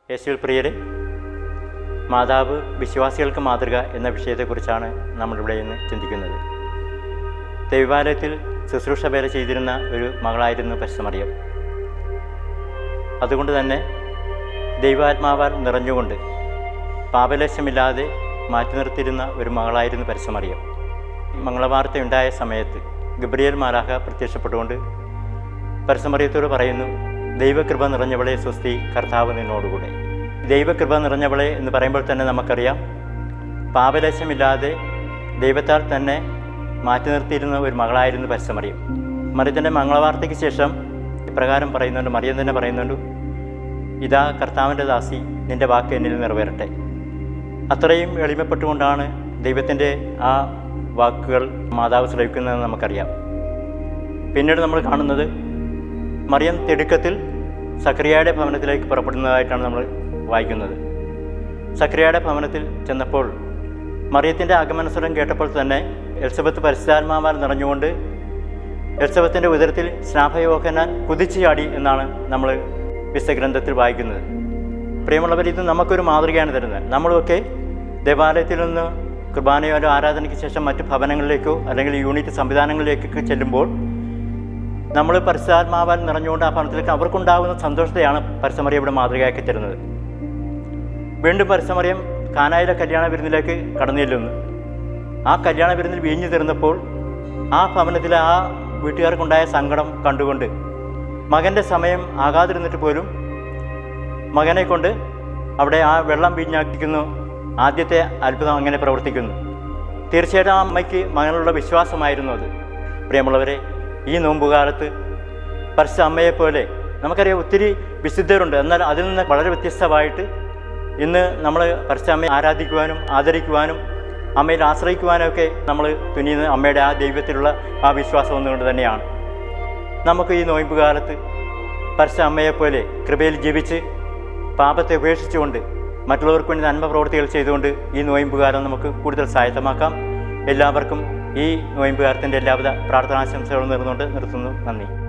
യേശുവിൽ പ്രിയരെ മാതാവ് വിശ്വാസികൾക്ക് മാതൃക എന്ന വിഷയത്തെക്കുറിച്ചാണ് നമ്മളിവിടെ ഇന്ന് ചിന്തിക്കുന്നത് ദൈവാലയത്തിൽ ശുശ്രൂഷ വേല ചെയ്തിരുന്ന ഒരു മകളായിരുന്നു പരിസമറിയം അതുകൊണ്ട് തന്നെ ദൈവാത്മാവാൽ നിറഞ്ഞുകൊണ്ട് പാപലേശമില്ലാതെ മാറ്റി നിർത്തിയിരുന്ന ഒരു മകളായിരുന്നു പരിസമറിയം മംഗളവാർത്ത ഉണ്ടായ സമയത്ത് ഗബ്രിയേൽ മാലാഹ പ്രത്യക്ഷപ്പെട്ടുകൊണ്ട് പരസമറിയത്തോട് പറയുന്നു ദൈവകൃപ നിറഞ്ഞവളെ സ്വസ്തി കർത്താവ് നിന്നോടുകൂടെ ദൈവകൃപ നിറഞ്ഞവളെ എന്ന് പറയുമ്പോൾ തന്നെ നമുക്കറിയാം പാപലേശമില്ലാതെ ദൈവത്താൽ തന്നെ മാറ്റി നിർത്തിയിരുന്ന ഒരു മകളായിരുന്നു പരസമറിയം മറിയത്തിൻ്റെ മംഗളവാർത്തയ്ക്ക് ശേഷം ഇപ്രകാരം പറയുന്നുണ്ട് മറിയം തന്നെ പറയുന്നുണ്ട് ഇതാ കർത്താവിൻ്റെ ദാസി നിന്റെ വാക്ക് എന്നിൽ നിറവേറട്ടെ അത്രയും എളിമപ്പെട്ടുകൊണ്ടാണ് ദൈവത്തിൻ്റെ ആ വാക്കുകൾ മാതാവ് ശ്രവിക്കുന്നതെന്ന് നമുക്കറിയാം പിന്നീട് നമ്മൾ കാണുന്നത് മറിയം തിടുക്കത്തിൽ സക്രിയയുടെ ഭവനത്തിലേക്ക് പുറപ്പെടുന്നതായിട്ടാണ് നമ്മൾ വായിക്കുന്നത് സക്രിയയുടെ ഭവനത്തിൽ ചെന്നപ്പോൾ മറിയത്തിൻ്റെ ആഗമനസ്വരം കേട്ടപ്പോൾ തന്നെ എൽസബത്ത് പരിശുദ്ധാത്മാവാൽ നിറഞ്ഞുകൊണ്ട് എൽസബത്തിൻ്റെ ഉദരത്തിൽ സ്നാഭയോഹനാൻ കുതിച്ചു ചാടി എന്നാണ് നമ്മൾ വിശ്വഗ്രന്ഥത്തിൽ വായിക്കുന്നത് പ്രിയമുള്ളവർ ഇത് നമുക്കൊരു മാതൃകയാണ് തരുന്നത് നമ്മളുമൊക്കെ ദേവാലയത്തിൽ നിന്ന് കുർബാനയോ ആരാധനയ്ക്ക് ശേഷം മറ്റ് ഭവനങ്ങളിലേക്കോ അല്ലെങ്കിൽ യൂണിറ്റ് സംവിധാനങ്ങളിലേക്കൊക്കെ ചെല്ലുമ്പോൾ നമ്മൾ പരിശുദ്ധാത്മാവാൽ നിറഞ്ഞുകൊണ്ട് ആ ഭവനത്തിലേക്ക് അവർക്കുണ്ടാകുന്ന സന്തോഷത്തെയാണ് പരസമറിയ ഇവിടെ മാതൃകയാക്കി തരുന്നത് വീണ്ടും പരസമറിയം കാനായിലെ കല്യാണ വിരുന്നിലേക്ക് കടന്നു ചെല്ലുന്നു ആ കല്യാണ വിരുന്നിൽ വീഞ്ഞു തീർന്നപ്പോൾ ആ ഭവനത്തിലെ ആ വീട്ടുകാർക്കുണ്ടായ സങ്കടം കണ്ടുകൊണ്ട് മകൻ്റെ സമയം ആകാതിരുന്നിട്ട് പോലും മകനെ കൊണ്ട് അവിടെ ആ വെള്ളം വീഞ്ഞാക്കിക്കുന്നു ആദ്യത്തെ അത്ഭുതം അങ്ങനെ പ്രവർത്തിക്കുന്നു തീർച്ചയായിട്ടും ആ അമ്മയ്ക്ക് മകനുള്ള വിശ്വാസമായിരുന്നു അത് പ്രിയമുള്ളവരെ ഈ നോമ്പുകാലത്ത് പരിശുദ്ധ അമ്മയെപ്പോലെ നമുക്കറിയാം ഒത്തിരി വിശുദ്ധരുണ്ട് എന്നാൽ അതിൽ നിന്ന് വളരെ വ്യത്യസ്തമായിട്ട് ഇന്ന് നമ്മൾ പരിശുദ്ധ അമ്മയെ ആരാധിക്കുവാനും ആദരിക്കുവാനും അമ്മയിൽ ആശ്രയിക്കുവാനൊക്കെ നമ്മൾ തുനിയുന്ന അമ്മയുടെ ആ ദൈവത്തിലുള്ള ആ വിശ്വാസം ഒന്നുകൊണ്ട് തന്നെയാണ് നമുക്ക് ഈ നോയമ്പ് കാലത്ത് പരിശുദ്ധ അമ്മയെപ്പോലെ കൃപയിൽ ജീവിച്ച് പാപത്തെ ഉപേക്ഷിച്ചുകൊണ്ട് മറ്റുള്ളവർക്ക് വേണ്ടി നന്മ പ്രവൃത്തികൾ ചെയ്തുകൊണ്ട് ഈ നോയമ്പുകാലം നമുക്ക് കൂടുതൽ സായത്തമാക്കാം എല്ലാവർക്കും ഈ നോയമ്പുകാലത്തിൻ്റെ എല്ലാവിധ പ്രാർത്ഥനാശംസകളും നേർന്നുകൊണ്ട് നിർത്തുന്നു നന്ദി